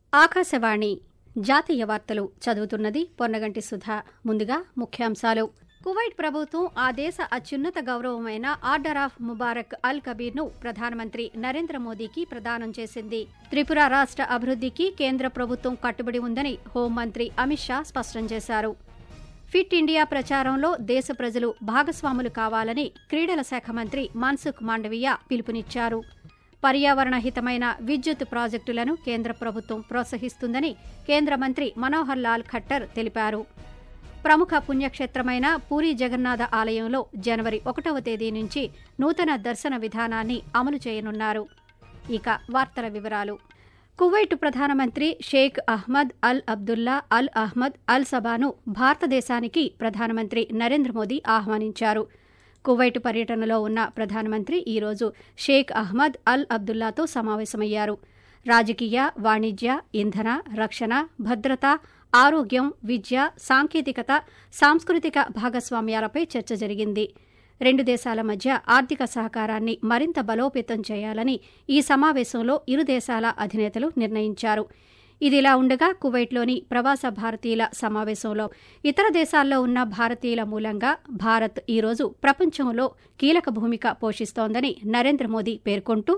ఆకాశవాణి జాతీయ వార్తలు చదువుతున్నది పొన్నగంటి సుధా ముందుగా ముఖ్యాంశాలు కువైట్ ప్రభుత్వం ఆ దేశ అత్యున్నత గౌరవమైన ఆర్డర్ ఆఫ్ ముబారక్ అల్ కబీర్ను ప్రధానమంత్రి నరేంద్ర మోదీకి ప్రదానం చేసింది త్రిపుర రాష్ట్ర అభివృద్ధికి కేంద్ర ప్రభుత్వం కట్టుబడి ఉందని హోంమంత్రి అమిత్ షా స్పష్టం చేశారు ఫిట్ ఇండియా ప్రచారంలో దేశ ప్రజలు భాగస్వాములు కావాలని క్రీడల శాఖ మంత్రి మన్సుఖ్ మాండవీయ పిలుపునిచ్చారు పర్యావరణ హితమైన విద్యుత్ ప్రాజెక్టులను కేంద్ర ప్రభుత్వం ప్రోత్సహిస్తుందని కేంద్ర మంత్రి మనోహర్ లాల్ ఖట్టర్ తెలిపారు ప్రముఖ పుణ్యక్షేత్రమైన పూరీ జగన్నాథ ఆలయంలో జనవరి ఒకటవ తేదీ నుంచి నూతన దర్శన విధానాన్ని అమలు చేయనున్నారు ఇక వార్తల వివరాలు కువైట్ ప్రధానమంత్రి షేక్ అహ్మద్ అల్ అబ్దుల్లా అల్ అహ్మద్ అల్ సబాను భారతదేశానికి ప్రధానమంత్రి నరేంద్ర మోదీ ఆహ్వానించారు కువైట్ పర్యటనలో ఉన్న ప్రధానమంత్రి ఈరోజు షేక్ అహ్మద్ అల్ అబ్దుల్లాతో సమావేశమయ్యారు రాజకీయ వాణిజ్య ఇంధన రక్షణ భద్రత ఆరోగ్యం విద్య సాంకేతికత సాంస్కృతిక భాగస్వామ్యాలపై చర్చ జరిగింది రెండు దేశాల మధ్య ఆర్థిక సహకారాన్ని మరింత బలోపేతం చేయాలని ఈ సమావేశంలో ఇరు దేశాల అధినేతలు నిర్ణయించారు ఇదిలా ఉండగా కువైట్లోని ప్రవాస భారతీయుల సమావేశంలో ఇతర దేశాల్లో ఉన్న భారతీయుల మూలంగా భారత్ ఈరోజు ప్రపంచంలో కీలక భూమిక పోషిస్తోందని నరేంద్ర మోదీ పేర్కొంటూ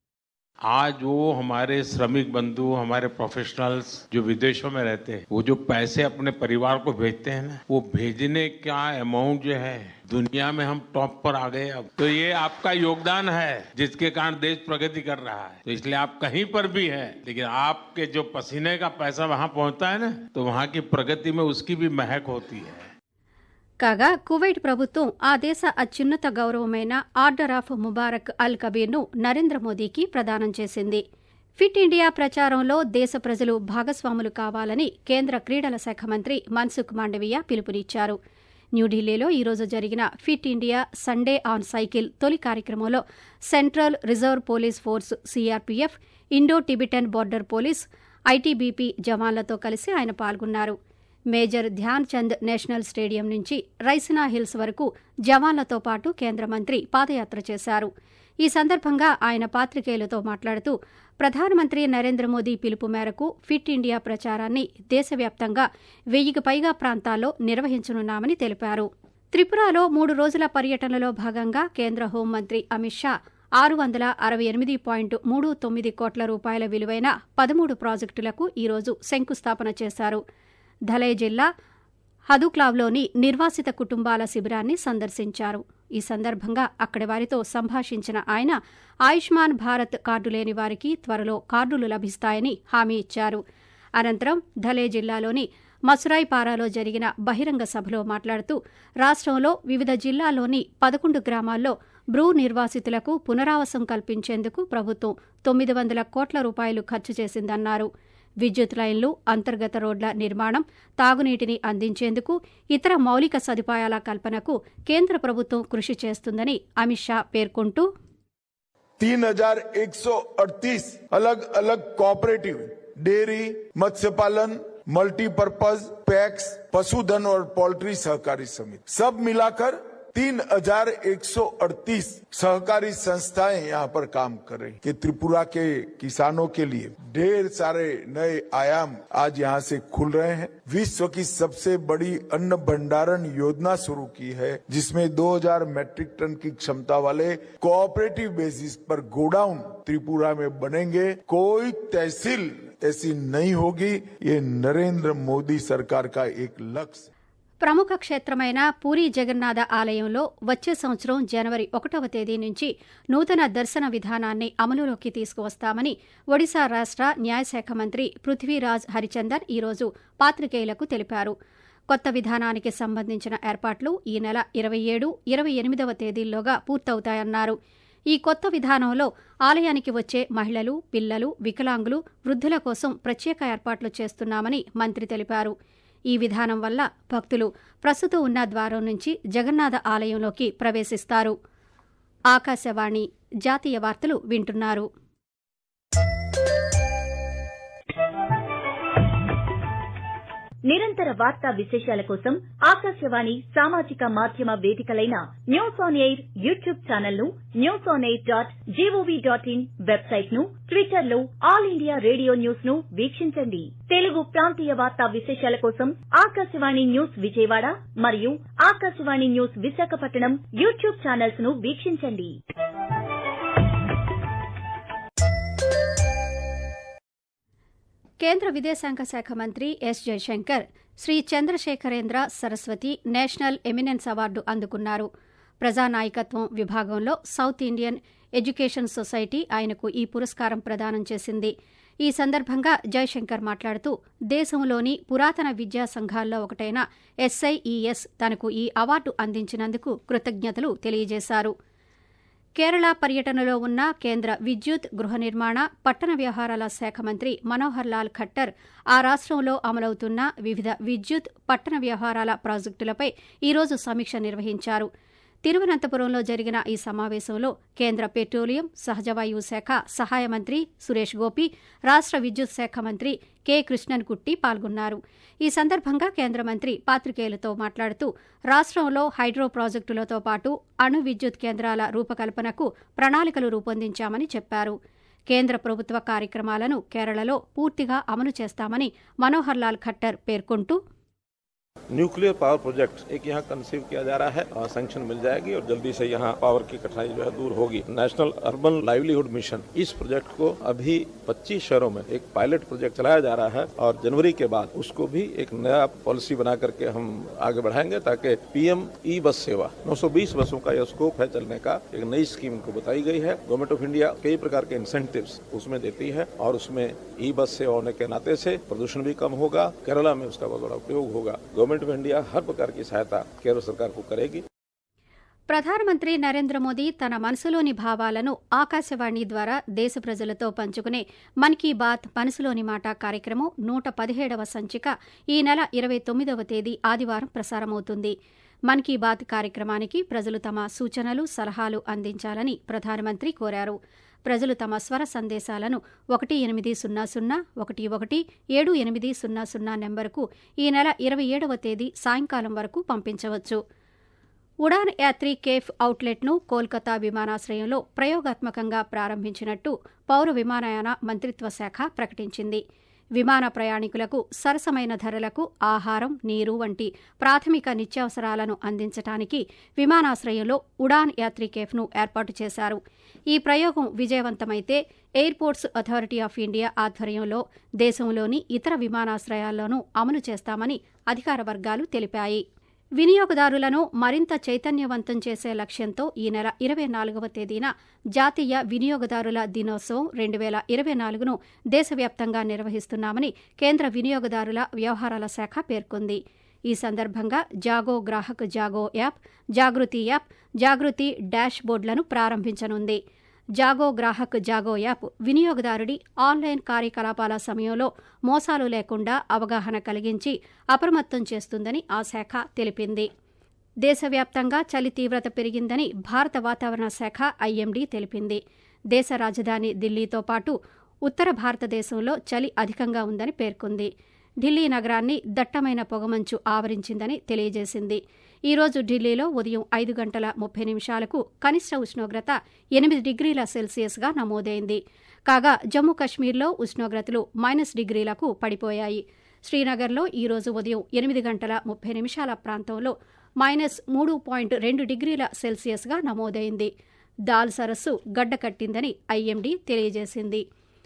आज वो हमारे श्रमिक बंधु हमारे प्रोफेशनल्स जो विदेशों में रहते हैं वो जो पैसे अपने परिवार को भेजते हैं ना वो भेजने का अमाउंट जो है दुनिया में हम टॉप पर आ गए अब तो ये आपका योगदान है जिसके कारण देश प्रगति कर रहा है तो इसलिए आप कहीं पर भी हैं लेकिन आपके जो पसीने का पैसा वहां पहुंचता है ना तो वहां की प्रगति में उसकी भी महक होती है కాగా కువైట్ ప్రభుత్వం ఆ దేశ అత్యున్నత గౌరవమైన ఆర్డర్ ఆఫ్ ముబారక్ అల్ కబీర్ను నరేంద్ర మోదీకి ప్రదానం చేసింది ఫిట్ ఇండియా ప్రచారంలో దేశ ప్రజలు భాగస్వాములు కావాలని కేంద్ర క్రీడల శాఖ మంత్రి మన్సుఖ్ మాండవీయ పిలుపునిచ్చారు న్యూఢిల్లీలో ఈరోజు జరిగిన fit India Sunday on cycle తొలి కార్యక్రమంలో central reserve police force CRPF Indo Tibetan border police ITBP జవాన్లతో కలిసి ఆయన పాల్గొన్నారు major Dhyan Chand national stadium నుంచి రైసినా హిల్స్ వరకు జవాన్లతో పాటు కేంద్ర మంత్రి పాదయాత్ర చేశారు ఈ సందర్భంగా ఆయన పాత్రికేయులతో మాట్లాడుతూ ప్రధానమంత్రి నరేంద్ర మోదీ పిలుపు మేరకు ఫిట్ ఇండియా ప్రచారాన్ని దేశవ్యాప్తంగా వెయ్యికి పైగా ప్రాంతాల్లో నిర్వహించనున్నామని తెలిపారు త్రిపురలో మూడు రోజుల పర్యటనలో భాగంగా కేంద్ర హోంమంత్రి అమిత్ షా ఆరు వందల అరవై ఎనిమిది పాయింట్ మూడు తొమ్మిది కోట్ల రూపాయల విలువైన పదమూడు ప్రాజెక్టులకు ఈరోజు శంకుస్థాపన చేశారు ధలై జిల్లా హదుక్లావ్లోని నిర్వాసిత కుటుంబాల శిబిరాన్ని సందర్శించారు ఈ సందర్భంగా అక్కడి వారితో సంభాషించిన ఆయన ఆయుష్మాన్ భారత్ కార్డు లేని వారికి త్వరలో కార్డులు లభిస్తాయని హామీ ఇచ్చారు అనంతరం ధలే జిల్లాలోని మసురాయిపారాలో జరిగిన బహిరంగ సభలో మాట్లాడుతూ రాష్ట్రంలో వివిధ జిల్లాల్లోని పదకొండు గ్రామాల్లో బ్రూ నిర్వాసితులకు పునరావాసం కల్పించేందుకు ప్రభుత్వం తొమ్మిది వందల కోట్ల రూపాయలు ఖర్చు చేసిందన్నారు విద్యుత్ లైన్లు అంతర్గత రోడ్ల నిర్మాణం తాగునీటిని అందించేందుకు ఇతర మౌలిక సదుపాయాల కల్పనకు కేంద్ర ప్రభుత్వం కృషి చేస్తుందని అమిత్ షా పేర్కొంటూ तीन हजार एक सौ अड़तीस अलग अलग कोऑपरेटिव डेयरी मत्स्य पालन मल्टीपर्पज पैक्स पशुधन और पोल्ट्री सहकारी समिति सब मिलाकर तीन हजार एक सौ अड़तीस सहकारी संस्थाएं यहाँ पर काम कर रही कि त्रिपुरा के किसानों के लिए ढेर सारे नए आयाम आज यहाँ से खुल रहे हैं विश्व की सबसे बड़ी अन्न भंडारण योजना शुरू की है जिसमें 2000 मैट्रिक टन की क्षमता वाले कोऑपरेटिव बेसिस पर गोडाउन त्रिपुरा में बनेंगे कोई तहसील ऐसी नहीं होगी ये नरेंद्र मोदी सरकार का एक लक्ष्य ప్రముఖ క్షేత్రమైన పూరీ జగన్నాథ ఆలయంలో వచ్చే సంవత్సరం జనవరి ఒకటవ తేదీ నుంచి నూతన దర్శన విధానాన్ని అమలులోకి తీసుకువస్తామని ఒడిశా రాష్ట న్యాయశాఖ మంత్రి పృథ్వీరాజ్ హరిచందన్ ఈరోజు పాత్రికేయులకు తెలిపారు కొత్త విధానానికి సంబంధించిన ఏర్పాట్లు ఈ నెల ఇరవై ఏడు ఇరవై ఎనిమిదవ తేదీల్లోగా పూర్తవుతాయన్నారు ఈ కొత్త విధానంలో ఆలయానికి వచ్చే మహిళలు పిల్లలు వికలాంగులు వృద్ధుల కోసం ప్రత్యేక ఏర్పాట్లు చేస్తున్నామని మంత్రి తెలిపారు ఈ విధానం వల్ల భక్తులు ప్రస్తుతం ఉన్న ద్వారం నుంచి జగన్నాథ ఆలయంలోకి ప్రవేశిస్తారు ఆకాశవాణి జాతీయ వార్తలు వింటున్నారు నిరంతర వార్తా విశేషాల కోసం ఆకాశవాణి సామాజిక మాధ్యమ వేదికలైన news on air YouTube channel ను news on air dot gov dot in website ను ట్విట్టర్ లో ఆల్ ఇండియా రేడియో న్యూస్ ను వీక్షించండి తెలుగు ప్రాంతీయ వార్తా విశేషాల కోసం ఆకాశవాణి న్యూస్ విజయవాడ మరియు Akashvani news Visakhapatnam YouTube channels ను వీక్షించండి కేంద్ర విదేశాంగ శాఖ మంత్రి S Jaishankar Shri Chandrasekharendra Saraswati national eminence award అందుకున్నారు ప్రజానాయకత్వం విభాగంలో సౌత్ ఇండియన్ ఎడ్యుకేషన్ సొసైటీ ఆయనకు ఈ పురస్కారం ప్రదానం చేసింది ఈ సందర్భంగా జయశంకర్ మాట్లాడుతూ దేశంలోని పురాతన విద్యా సంఘాల్లో ఒకటైన ఎస్ఐఈఎస్ తనకు ఈ అవార్డు అందించినందుకు కృతజ్ఞతలు తెలియజేశారు కేరళ పర్యటనలో ఉన్న కేంద్ర విద్యుత్ గృహ నిర్మాణ పట్టణ వ్యవహారాల శాఖ మంత్రి మనోహర్ లాల్ ఖట్టర్ ఆ రాష్టంలో అమలవుతున్న వివిధ విద్యుత్ పట్టణ వ్యవహారాల ప్రాజెక్టులపై ఈరోజు సమీక్ష నిర్వహించారు తిరువనంతపురంలో జరిగిన ఈ సమావేశంలో కేంద్ర పెట్రోలియం సహజవాయువు శాఖ సహాయ మంత్రి సురేష్ గోపి రాష్ట విద్యుత్ శాఖ మంత్రి కె కృష్ణన్ కుట్టి పాల్గొన్నారు ఈ సందర్భంగా కేంద్ర మంత్రి పాత్రికేయులతో మాట్లాడుతూ రాష్టంలో హైడ్రో ప్రాజెక్టులతో పాటు అణు విద్యుత్ కేంద్రాల రూపకల్పనకు ప్రణాళికలు రూపొందించామని చెప్పారు కేంద్ర ప్రభుత్వ కార్యక్రమాలను కేరళలో పూర్తిగా అమలు చేస్తామని మనోహర్ లాల్ ఖట్టర్ పేర్కొంటూ न्यूक्लियर पावर प्रोजेक्ट एक यहाँ कंसीव किया जा रहा है और सैंक्शन मिल जाएगी और जल्दी से यहाँ पावर की कठिनाई जो है दूर होगी नेशनल अर्बन लाइवलीहुड मिशन इस प्रोजेक्ट को अभी 25 शहरों में एक पायलट प्रोजेक्ट चलाया जा रहा है और जनवरी के बाद उसको भी एक नया पॉलिसी बना करके हम आगे बढ़ाएंगे ताकि पीएम ई बस सेवा 920 बसों का यह स्कोप है चलने का एक नई स्कीम को बताई गई है गवर्नमेंट ऑफ इंडिया कई प्रकार के इंसेंटिव्स उसमें देती है और उसमें ई बस सेवा होने के नाते से प्रदूषण भी कम होगा केरला में उसका बहुत बड़ा उपयोग होगा गवर्नमेंट ऑफ इंडिया हर प्रकार की सहायता केरल सरकार को करेगी ప్రధానమంత్రి నరేంద్ర మోదీ తన మనసులోని భావాలను ఆకాశవాణి ద్వారా దేశ ప్రజలతో పంచుకునే మన్ కీ బాత్ మనసులోని మాట కార్యక్రమం నూట పదిహేడవ సంచిక ఈ నెల ఇరవై తొమ్మిదవ తేదీ ఆదివారం ప్రసారమవుతుంది మన్ కీ బాత్ కార్యక్రమానికి ప్రజలు తమ సూచనలు సలహాలు అందించాలని ప్రధానమంత్రి కోరారు ప్రజలు తమ స్వర సందేశాలను ఒకటి ఎనిమిది సున్నా సున్నా ఒకటి ఒకటి ఏడు ఎనిమిది సున్నా సున్నా నెంబరుకు ఈ నెల ఇరవై ఏడవ తేదీ సాయంకాలం వరకు పంపించవచ్చు ఉడాన్ యాత్రి కేఫ్ అవుట్లెట్ను కోల్కతా విమానాశ్రయంలో ప్రయోగాత్మకంగా ప్రారంభించినట్టు పౌర విమానయాన మంత్రిత్వ శాఖ ప్రకటించింది విమాన ప్రయాణికులకు సరసమైన ధరలకు ఆహారం నీరు వంటి ప్రాథమిక నిత్యావసరాలను అందించడానికి విమానాశ్రయంలో ఉడాన్ యాత్రి కేఫ్ను ఏర్పాటు చేశారు ఈ ప్రయోగం విజయవంతమైతే ఎయిర్పోర్ట్స్ అథారిటీ ఆఫ్ ఇండియా ఆధ్వర్యంలో దేశంలోని ఇతర విమానాశ్రయాల్లోనూ అమలు చేస్తామని అధికార వర్గాలు తెలిపాయి వినియోగదారులను మరింత చైతన్యవంతం చేసే లక్ష్యంతో ఈ నెల ఇరవై నాలుగవ తేదీన జాతీయ వినియోగదారుల దినోత్సవం రెండు వేల ఇరవై నాలుగును దేశవ్యాప్తంగా నిర్వహిస్తున్నామని కేంద్ర వినియోగదారుల వ్యవహారాల శాఖ పేర్కొంది ఈ సందర్భంగా Jago Grahak Jago app Jagriti app Jagriti dash బోర్డులను ప్రారంభించనుంది జాగో గ్రాహక్ జాగో యాప్ వినియోగదారుడి ఆన్లైన్ కార్యకలాపాల సమయంలో మోసాలు లేకుండా అవగాహన కలిగించి అప్రమత్తం చేస్తుందని ఆ శాఖ తెలిపింది దేశవ్యాప్తంగా చలి తీవ్రత పెరిగిందని భారత వాతావరణ శాఖ ఐఎండీ తెలిపింది దేశ రాజధాని ఢిల్లీతో పాటు ఉత్తర భారతదేశంలో చలి అధికంగా ఉందని పేర్కొంది ఢిల్లీ నగరాన్ని దట్టమైన పొగమంచు ఆవరించిందని తెలియజేసింది ఈ రోజు ఢిల్లీలో ఉదయం ఐదు గంటల ముప్పై నిమిషాలకు కనిష్ట ఉష్ణోగ్రత ఎనిమిది డిగ్రీల సెల్సియస్గా నమోదైంది కాగా జమ్మూ కశ్మీర్లో ఉష్ణోగ్రతలు మైనస్ డిగ్రీలకు పడిపోయాయి శ్రీనగర్లో ఈ రోజు ఉదయం ఎనిమిది గంటల ముప్పై నిమిషాల ప్రాంతంలో మైనస్ మూడు పాయింట్ రెండు డిగ్రీల సెల్సియస్గా నమోదైంది దాల్ సరస్సు గడ్డకట్టిందని ఐఎండీ తెలియజేసింది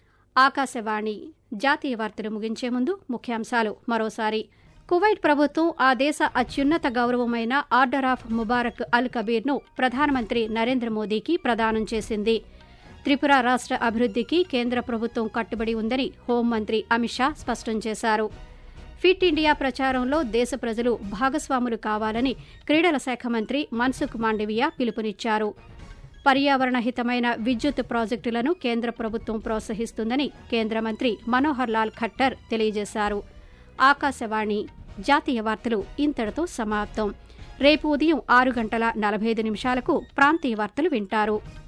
ఆకాశవాణి జాతీయ వార్తలు ముగించే ముందు ముఖ్యాంశాలు మరోసారి కువైట్ ప్రభుత్వం ఆ దేశ అత్యున్నత గౌరవమైన ఆర్డర్ ఆఫ్ ముబారక్ అల్ కబీర్ను ప్రధానమంత్రి నరేంద్ర మోదీకి ప్రదానం చేసింది త్రిపుర రాష్ట అభివృద్ధికి కేంద్ర ప్రభుత్వం కట్టుబడి ఉందని హోంమంత్రి అమిత్ షా స్పష్టం చేశారు ఫిట్ ఇండియా ప్రచారంలో దేశ ప్రజలు భాగస్వాములు కావాలని క్రీడల శాఖ మంత్రి మన్సుఖ్ మాండవియా పిలుపునిచ్చారు పర్యావరణ హితమైన విద్యుత్ ప్రాజెక్టులను కేంద్ర ప్రభుత్వం ప్రోత్సహిస్తుందని కేంద్ర మంత్రి మనోహర్ లాల్ ఖట్టర్ తెలియజేశారు ఆకాశవాణి జాతీయ వార్తలు ఇంతటితో సమాప్తం రేపు ఉదయం ఆరు గంటల నలభై ఐదు నిమిషాలకు ప్రాంతీయ వార్తలు వింటారు